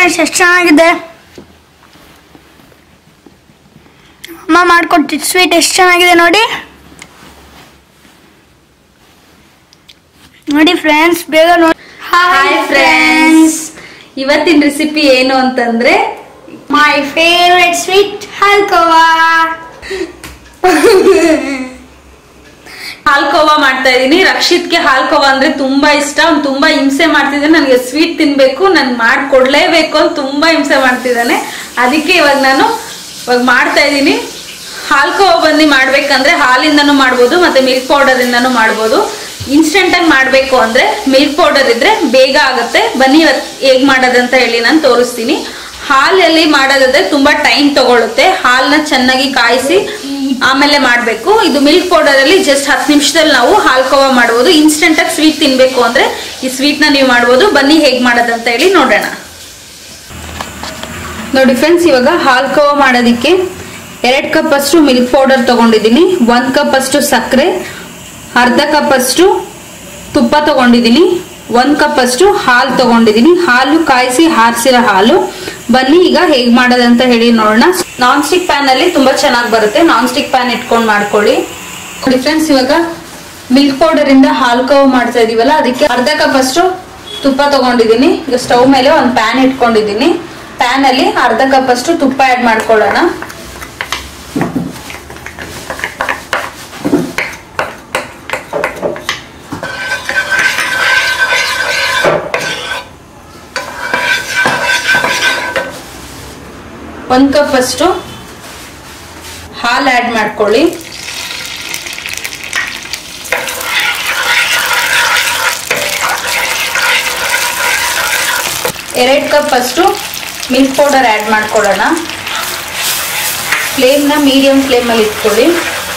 friends ಎಷ್ಟು ಚೆನ್ನಾಗಿದೆ ಅಮ್ಮ ಮಾಡ್ಕೊಟ್ಟಿದ್ದು ಸ್ವೀಟ್ ಎಷ್ಟು ಚೆನ್ನಾಗಿದೆ ನೋಡಿ ನೋಡಿ ಫ್ರೆಂಡ್ಸ್ ಬೇಗ ನೋಡಿ ಹಾಯ್ ಫ್ರೆಂಡ್ಸ್ ಇವತ್ತಿನ ರೆಸಿಪಿ ಏನು ಅಂತಂದ್ರೆ ಮೈ ಫೇವ್ರೆಟ್ ಸ್ವೀಟ್ ಹಾಲ್ಕೋವಾ ಹಾಲ್ಕೋವಾ ಮಾಡ್ತಾ ಇದೀನಿ ರಕ್ಷಿತ್ಗೆ ಹಾಲ್ಕೋವಾ ಅಂದ್ರೆ ತುಂಬಾ ಇಷ್ಟ ಅವ್ನು ತುಂಬಾ ಹಿಂಸೆ ಮಾಡ್ತಿದ್ದಾನೆ ನನಗೆ ಸ್ವೀಟ್ ತಿನ್ಬೇಕು ನನ್ ಮಾಡ್ಕೊಡ್ಲೇಬೇಕು ಅಂತ ತುಂಬಾ ಹಿಂಸೆ ಮಾಡ್ತಿದ್ದಾನೆ ಅದಕ್ಕೆ ಇವಾಗ ನಾನು ಇವಾಗ ಮಾಡ್ತಾ ಇದೀನಿ ಹಾಲ್ಕೋವಾ ಬಂದು ಮಾಡ್ಬೇಕಂದ್ರೆ ಹಾಲಿಂದನೂ ಮಾಡ್ಬೋದು ಮತ್ತೆ ಮಿಲ್ಕ್ ಪೌಡರ್ ಇಂದನೂ ಮಾಡ್ಬೋದು ಇನ್ಸ್ಟೆಂಟ್ ಆಗಿ ಮಾಡ್ಬೇಕು ಅಂದ್ರೆ ಮಿಲ್ಕ್ ಪೌಡರ್ ಇದ್ರೆ ಬೇಗ ಆಗುತ್ತೆ ಬನ್ನಿ ಇವತ್ತು ಹೇಗ್ ಮಾಡೋದಂತ ಹೇಳಿ ನಾನು ತೋರಿಸ್ತೀನಿ ಹಾಲಲ್ಲಿ ಮಾಡೋದಾದ್ರೆ ತುಂಬಾ ಟೈಮ್ ತಗೊಳುತ್ತೆ ಹಾಲ್ನ ಚೆನ್ನಾಗಿ ಕಾಯಿಸಿ ಆಮೇಲೆ ಮಾಡಬೇಕು ಇದು ಮಿಲ್ಕ್ ಪೌಡರ್ ಅಲ್ಲಿ ಜಸ್ಟ್ ಹತ್ತು ನಿಮಿಷದಲ್ಲಿ ನಾವು ಹಾಲ್ಕೋವಾ ಮಾಡ್ಬೋದು ಇನ್ಸ್ಟೆಂಟ್ ಆಗಿ ಸ್ವೀಟ್ ತಿನ್ಬೇಕು ಅಂದ್ರೆ ಈ ಸ್ವೀಟ್ ನ ನೀವು ಮಾಡ್ಬೋದು ಬನ್ನಿ ಹೇಗ್ ಮಾಡೋದಂತ ಹೇಳಿ ನೋಡೋಣ ನೋಡಿ ಫ್ರೆಂಡ್ಸ್ ಇವಾಗ ಹಾಲ್ಕೋವಾ ಮಾಡೋದಿಕ್ಕೆ ಎರಡು ಕಪ್ ಅಷ್ಟು ಮಿಲ್ಕ್ ಪೌಡರ್ ತಗೊಂಡಿದ್ದೀನಿ ಒಂದ್ ಕಪ್ ಅಷ್ಟು ಸಕ್ಕರೆ ಅರ್ಧ ಕಪ್ ಅಷ್ಟು ತುಪ್ಪ ತಗೊಂಡಿದ್ದೀನಿ ಒಂದ್ ಕಪ್ ಅಷ್ಟು ಹಾಲು ತಗೊಂಡಿದ್ದೀನಿ ಹಾಲು ಕಾಯಿಸಿ ಹಾರಿಸಿರೋ ಹಾಲು ಬನ್ನಿ ಈಗ ಹೇಗ್ ಮಾಡೋದಂತ ಹೇಳಿ ನೋಡೋಣ ನಾನ್ ಸ್ಟಿಕ್ ಪ್ಯಾನ್ ಅಲ್ಲಿ ತುಂಬಾ ಚೆನ್ನಾಗಿ ಬರುತ್ತೆ ನಾನ್ ಸ್ಟಿಕ್ ಪ್ಯಾನ್ ಇಟ್ಕೊಂಡು ಮಾಡ್ಕೊಳ್ಳಿ ನೋಡಿ ಫ್ರೆಂಡ್ಸ್ ಇವಾಗ ಮಿಲ್ಕ್ ಪೌಡರ್ ಇಂದ ಹಾಲು ಕವ್ ಮಾಡ್ತಾ ಇದೀವಲ್ಲ ಅದಕ್ಕೆ ಅರ್ಧ ಕಪ್ ಅಷ್ಟು ತುಪ್ಪ ತಗೊಂಡಿದ್ದೀನಿ ಈಗ ಸ್ಟವ್ ಮೇಲೆ ಒಂದು ಪ್ಯಾನ್ ಇಟ್ಕೊಂಡಿದ್ದೀನಿ ಪ್ಯಾನ್ ಅಲ್ಲಿ ಅರ್ಧ ಕಪ್ ಅಷ್ಟು ತುಪ್ಪ ಆಡ್ ಮಾಡ್ಕೊಳ್ಳೋಣ ಒಂದ್ ಕಪ್ ಅಷ್ಟು ಹಾಲು ಆಡ್ ಮಾಡ್ಕೊಳ್ಳಿ ಎರಡು ಕಪ್ ಅಷ್ಟು ಮಿಲ್ಕ್ ಪೌಡರ್ ಆಡ್ ಮಾಡ್ಕೊಳ್ಳೋಣ ಫ್ಲೇಮ್ನ ಮೀಡಿಯಂ ಫ್ಲೇಮಲ್ಲಿ ಇಟ್ಕೊಳ್ಳಿ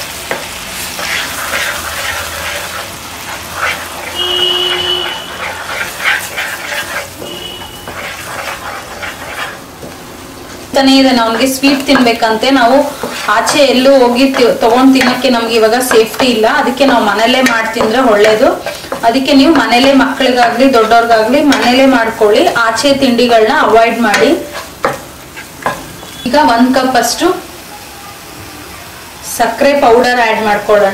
ತಾನೇ ಇದೆ ನಮ್ಗೆ ಸ್ವೀಟ್ ತಿನ್ಬೇಕಂತೆ ನಾವು ಆಚೆ ಎಲ್ಲೂ ಹೋಗಿ ತಿ- ತಗೊಂಡ್ ತಿನ್ನಕ್ಕೆ ನಮ್ಗೆ ಇವಾಗ ಸೇಫ್ಟಿ ಇಲ್ಲ ಅದಕ್ಕೆ ನಾವು ಮನೇಲೆ ಮಾಡಿ ತಿಂದ್ರೆ ಒಳ್ಳೇದು ಅದಕ್ಕೆ ನೀವು ಮನೇಲೆ ಮಕ್ಕಳಿಗಾಗ್ಲಿ ದೊಡ್ಡವ್ರಿಗಾಗ್ಲಿ ಮನೇಲೆ ಮಾಡ್ಕೊಳ್ಳಿ ಆಚೆ ತಿಂಡಿಗಳನ್ನ ಅವಾಯ್ಡ್ ಮಾಡಿ ಈಗ ಒಂದ್ ಕಪ್ ಅಷ್ಟು ಸಕ್ಕರೆ ಪೌಡರ್ ಆಡ್ ಮಾಡ್ಕೊಳ್ಳೋಣ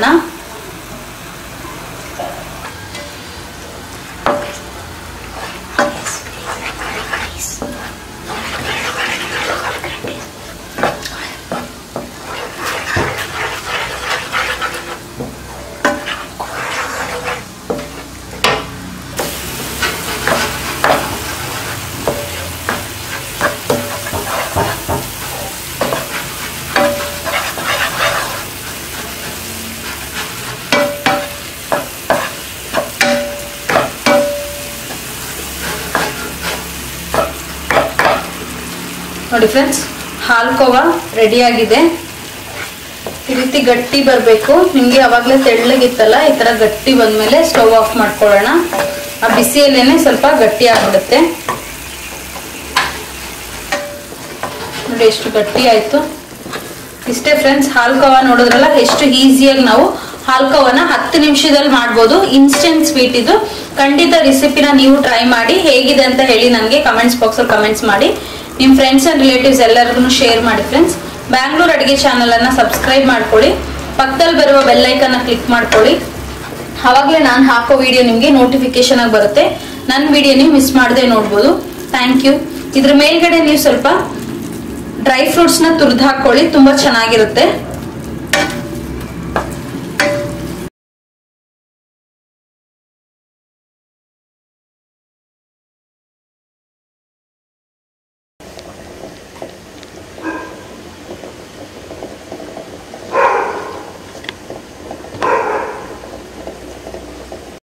ನೋಡಿ ಫ್ರೆಂಡ್ಸ್ ಹಾಲ್ಕೋವಾ ರೆಡಿ ಆಗಿದೆ ಈ ರೀತಿ ಗಟ್ಟಿ ಬರಬೇಕು ನಿಮ್ಗೆ ಅವಾಗಲೇ ತೆಳ್ಳಗಿತ್ತಲ್ಲ ಈ ತರ ಗಟ್ಟಿ ಬಂದ್ಮೇಲೆ ಸ್ಟವ್ ಆಫ್ ಮಾಡ್ಕೊಳ್ಳೋಣ ಆ ಬಿಸಿಯಲ್ಲೇನೆ ಸ್ವಲ್ಪ ಗಟ್ಟಿ ಆಗ್ಬಿಡುತ್ತೆ ನೋಡಿ ಎಷ್ಟು ಗಟ್ಟಿ ಆಯ್ತು ಇಷ್ಟೇ ಫ್ರೆಂಡ್ಸ್ ಹಾಲ್ಕೋವಾ ನೋಡಿದ್ರಲ್ಲ ಎಷ್ಟು ಈಸಿಯಾಗಿ ನಾವು ಹಾಲ್ಕೋವನ ಹತ್ತು ನಿಮಿಷದಲ್ಲಿ ಮಾಡ್ಬೋದು ಇನ್ಸ್ಟೆಂಟ್ ಸ್ವೀಟ್ ಇದು ಖಂಡಿತ ರೆಸಿಪಿನ ನೀವು ಟ್ರೈ ಮಾಡಿ ಹೇಗಿದೆ ಅಂತ ಹೇಳಿ ನನಗೆ ಕಮೆಂಟ್ಸ್ ಬಾಕ್ಸ್ ಅಲ್ಲಿ ಕಮೆಂಟ್ಸ್ ಮಾಡಿ ನಿಮ್ ಫ್ರೆಂಡ್ಸ್ ಅಂಡ್ ರಿಲೇಟಿವ್ಸ್ ಎಲ್ಲರಿಗೂ ಶೇರ್ ಮಾಡಿ ಫ್ರೆಂಡ್ಸ್ ಬ್ಯಾಂಗ್ಳೂರ್ ಅಡಿಗೆ ಚಾನಲ್ ಅನ್ನ ಸಬ್ಸ್ಕ್ರೈಬ್ ಮಾಡ್ಕೊಳ್ಳಿ ಪಕ್ಕದಲ್ಲಿ ಬರುವ ಬೆಲ್ಲೈಕನ್ ಕ್ಲಿಕ್ ಮಾಡ್ಕೊಳ್ಳಿ ಅವಾಗಲೇ ನಾನು ಹಾಕೋ ವಿಡಿಯೋ ನಿಮಗೆ ನೋಟಿಫಿಕೇಶನ್ ಆಗಿ ಬರುತ್ತೆ ನನ್ನ ವಿಡಿಯೋ ನೀವು ಮಿಸ್ ಮಾಡದೆ ನೋಡ್ಬೋದು ಥ್ಯಾಂಕ್ ಯು ಇದ್ರ ಮೇಲ್ಗಡೆ ನೀವು ಸ್ವಲ್ಪ ಡ್ರೈ ಫ್ರೂಟ್ಸ್ ನ ತುರಿದು ಹಾಕೊಳ್ಳಿ ತುಂಬಾ ಚೆನ್ನಾಗಿರುತ್ತೆ